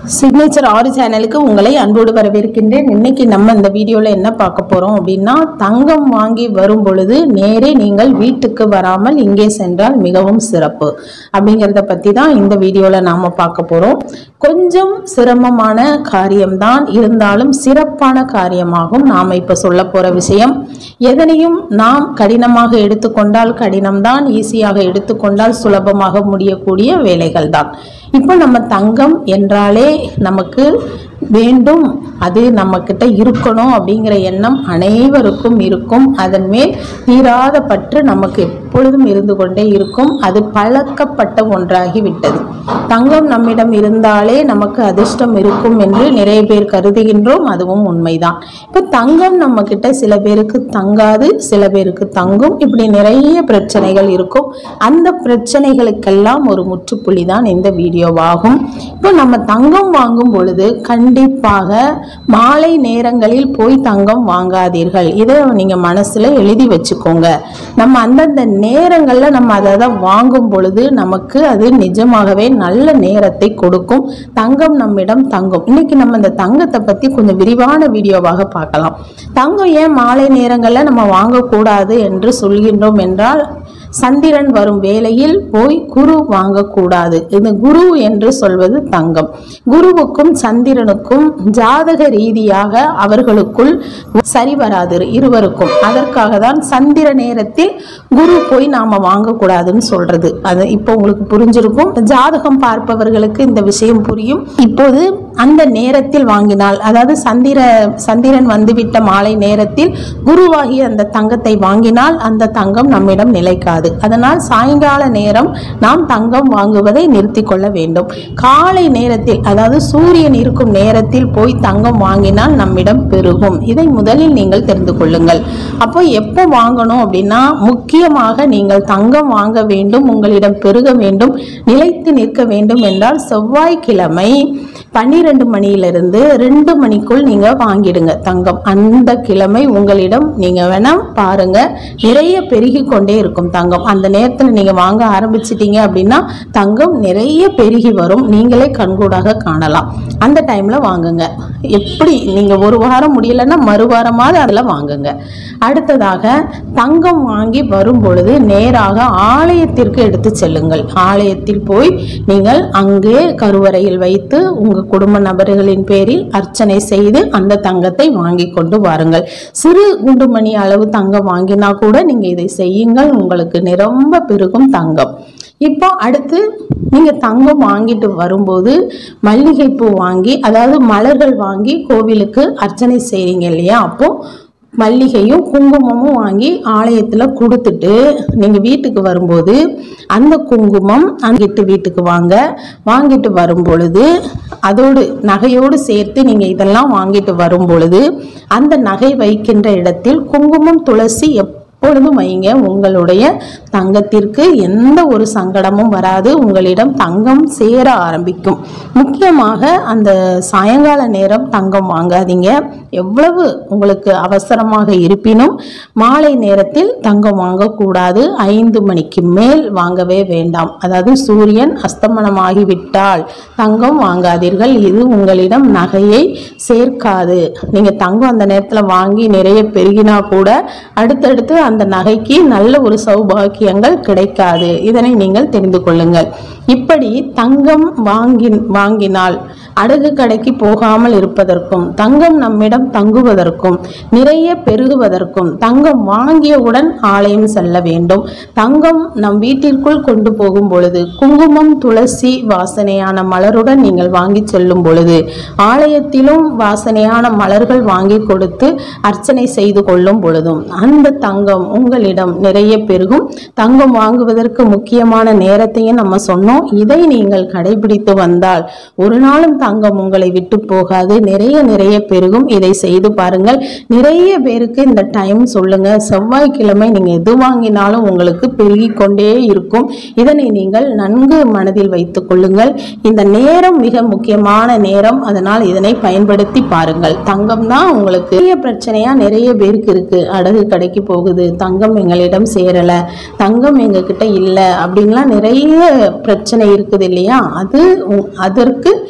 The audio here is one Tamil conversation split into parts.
சிக்னேச்சர் ஆறு சேனலுக்கு உங்களை அன்போடு வரவேற்கின்றேன் இன்னைக்கு நம்ம இந்த வீடியோவில் என்ன பார்க்க போகிறோம் அப்படின்னா தங்கம் வாங்கி வரும் பொழுது நேரே நீங்கள் வீட்டுக்கு வராமல் இங்கே சென்றால் மிகவும் சிறப்பு அப்படிங்கிறத பற்றி தான் இந்த வீடியோவில் நாம் பார்க்க போகிறோம் கொஞ்சம் சிரமமான காரியம்தான் இருந்தாலும் சிறப்பான காரியமாகும் நாம் இப்போ சொல்ல போகிற விஷயம் எதனையும் நாம் கடினமாக எடுத்துக்கொண்டால் கடினம்தான் ஈஸியாக எடுத்துக்கொண்டால் சுலபமாக முடியக்கூடிய வேலைகள் தான் இப்போ நம்ம தங்கம் என்றாலே நமக்கு வேண்டும் அது நம்ம கிட்ட இருக்கணும் அப்படிங்கிற எண்ணம் அனைவருக்கும் இருக்கும் அதன் மேல் தீராத பற்று நமக்கு எப்பொழுதும் இருந்து கொண்டே இருக்கும் அது பழக்கப்பட்ட ஒன்றாகி விட்டது தங்கம் நம்மிடம் இருந்தாலே நமக்கு அதிர்ஷ்டம் இருக்கும் என்று நிறைய பேர் கருதுகின்றோம் அதுவும் உண்மைதான் இப்போ தங்கம் நம்ம கிட்ட சில பேருக்கு தங்காது சில பேருக்கு தங்கும் இப்படி நிறைய பிரச்சனைகள் இருக்கும் அந்த பிரச்சனைகளுக்கெல்லாம் ஒரு முற்றுப்புள்ளி தான் இந்த வீடியோவாகும் இப்போ நம்ம தங்கம் வாங்கும் பொழுது கண்டிப்பாக மாலை நேரங்களில் போய் தங்கம் வாங்காதீர்கள் இதை நீங்க மனசுல எழுதி வச்சுக்கோங்க நம்ம அந்தந்த நேரங்கள்ல நம்ம அதை அதை வாங்கும் பொழுது நமக்கு அது நிஜமாகவே நல்ல நேரத்தை கொடுக்கும் தங்கம் நம்மிடம் தங்கும் இன்னைக்கு நம்ம இந்த தங்கத்தை பத்தி கொஞ்சம் விரிவான வீடியோவாக பார்க்கலாம் தங்கம் ஏன் மாலை நேரங்கள்ல நம்ம வாங்கக்கூடாது என்று சொல்கின்றோம் என்றால் சந்திரன் வரும் வேளையில் போய் குரு வாங்கக்கூடாது இது குரு என்று சொல்வது தங்கம் குருவுக்கும் சந்திரனுக்கும் ஜாதக ரீதியாக அவர்களுக்குள் சரி வராது இருவருக்கும் அதற்காக தான் சந்திர நேரத்தில் குரு போய் நாம வாங்கக்கூடாதுன்னு சொல்றது அது இப்போ உங்களுக்கு புரிஞ்சிருக்கும் ஜாதகம் பார்ப்பவர்களுக்கு இந்த விஷயம் புரியும் இப்போது அந்த நேரத்தில் வாங்கினால் அதாவது சந்திர சந்திரன் வந்துவிட்ட மாலை நேரத்தில் குருவாகி அந்த தங்கத்தை வாங்கினால் அந்த தங்கம் நம்மிடம் நிலைக்காது அதனால் சாயங்கால நேரம் நாம் தங்கம் வாங்குவதை நிறுத்தி கொள்ள வேண்டும் காலை நேரத்தில் அதாவது சூரியன் இருக்கும் நேரத்தில் போய் தங்கம் வாங்கினால் நம்மிடம் பெருகும் இதை முதலில் நீங்கள் தெரிந்து கொள்ளுங்கள் அப்போ எப்போ வாங்கணும் அப்படின்னா முக்கியமாக நீங்கள் தங்கம் வாங்க வேண்டும் உங்களிடம் பெருக வேண்டும் நிலைத்து நிற்க வேண்டும் என்றால் செவ்வாய்க்கிழமை பன்னிரெண்டு மணியிலிருந்து ரெண்டு மணிக்குள் நீங்க வாங்கிடுங்க தங்கம் அந்த கிழமை உங்களிடம் நீங்க வேணா பாருங்க நிறைய பெருகி கொண்டே இருக்கும் தங்கம் அந்த நேரத்தில் நீங்க வாங்க ஆரம்பிச்சிட்டீங்க அப்படின்னா தங்கம் நிறைய பெருகி வரும் நீங்களே கண்கூடாக காணலாம் அந்த டைம்ல வாங்குங்க எப்படி நீங்க ஒரு வாரம் முடியலன்னா மறுவாரமாவது அதில் வாங்குங்க அடுத்ததாக தங்கம் வாங்கி வரும் பொழுது நேராக ஆலயத்திற்கு எடுத்து செல்லுங்கள் ஆலயத்தில் போய் நீங்கள் அங்கே கருவறையில் வைத்து உங்க குடும்ப நபர்களின் பேரில் அர்ச்சனை செய்து அந்த தங்கத்தை வாங்கி கொண்டு வாருங்கள் சிறு குண்டுமணி அளவு தங்கம் வாங்கினா கூட நீங்க இதை செய்யுங்கள் உங்களுக்கு நிரம்ப பெருகும் தங்கம் இப்போ அடுத்து நீங்க தங்கம் வாங்கிட்டு வரும்போது மல்லிகைப்பூ வாங்கி அதாவது மலர்கள் வாங்கி கோவிலுக்கு அர்ச்சனை செய்றீங்க இல்லையா அப்போ மல்லிகையும் குங்குமமும் வாங்கி ஆலயத்தில் கொடுத்துட்டு நீங்கள் வீட்டுக்கு வரும்போது அந்த குங்குமம் அங்கிட்டு வீட்டுக்கு வாங்க வாங்கிட்டு வரும் பொழுது அதோடு நகையோடு சேர்த்து நீங்கள் இதெல்லாம் வாங்கிட்டு வரும் பொழுது அந்த நகை வைக்கின்ற இடத்தில் குங்குமம் துளசி எப் எப்பொழுதும் வைங்க உங்களுடைய தங்கத்திற்கு எந்த ஒரு சங்கடமும் வராது உங்களிடம் தங்கம் சேர ஆரம்பிக்கும் முக்கியமாக அந்த சாயங்கால நேரம் தங்கம் வாங்காதீங்க எவ்வளவு உங்களுக்கு அவசரமாக இருப்பினும் மாலை நேரத்தில் தங்கம் வாங்கக்கூடாது ஐந்து மணிக்கு மேல் வாங்கவே வேண்டாம் அதாவது சூரியன் அஸ்தமனமாகிவிட்டால் தங்கம் வாங்காதீர்கள் இது உங்களிடம் நகையை சேர்க்காது நீங்க தங்கம் அந்த நேரத்தில் வாங்கி நிறைய பெருகினா கூட அடுத்தடுத்து அந்த நகைக்கு நல்ல ஒரு சௌபாக்கியங்கள் கிடைக்காது இதனை நீங்கள் தெரிந்து கொள்ளுங்கள் இப்படி தங்கம் வாங்கி வாங்கினால் அடகு கடைக்கு போகாமல் இருப்பதற்கும் தங்கம் நம்மிடம் தங்குவதற்கும் நிறைய பெருகுவதற்கும் தங்கம் வாங்கியவுடன் ஆலயம் செல்ல வேண்டும் தங்கம் நம் வீட்டிற்குள் கொண்டு போகும் பொழுது குங்குமம் துளசி வாசனையான மலருடன் நீங்கள் வாங்கி செல்லும் பொழுது ஆலயத்திலும் வாசனையான மலர்கள் வாங்கி கொடுத்து அர்ச்சனை செய்து கொள்ளும் பொழுதும் அந்த தங்கம் உங்களிடம் நிறைய பெருகும் தங்கம் வாங்குவதற்கு முக்கியமான நேரத்தையும் நம்ம சொன்னோம் இதை நீங்கள் கடைபிடித்து வந்தால் ஒரு நாளும் தங்கம் உங்களை விட்டு போகாது நிறைய நிறைய பெருகும் இதை செய்து பாருங்கள் நிறைய பேருக்கு இந்த டைம் சொல்லுங்க செவ்வாய்க்கிழமை நீங்க எது வாங்கினாலும் உங்களுக்கு பெருகி கொண்டே இருக்கும் இதனை நீங்கள் நன்கு மனதில் வைத்துக் கொள்ளுங்கள் இந்த நேரம் மிக முக்கியமான நேரம் அதனால் இதனை பயன்படுத்தி பாருங்கள் தங்கம் தான் உங்களுக்கு பெரிய பிரச்சனையா நிறைய பேருக்கு இருக்கு அடகு கடைக்கு போகுது தங்கம் எங்களிடம் சேரல தங்கம் எங்க கிட்ட இல்லை அப்படின்லாம் நிறைய பிரச்சனை இருக்குது இல்லையா அது உ- அதற்கு இது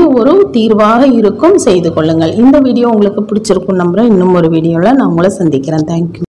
ஒரு தீர்வாக இருக்கும் செய்து கொள்ளுங்கள் இந்த வீடியோ உங்களுக்கு பிடிச்சிருக்கும் நம்புறேன் இன்னும் ஒரு வீடியோவில் நான் உங்களை சந்திக்கிறேன் தேங்க்யூ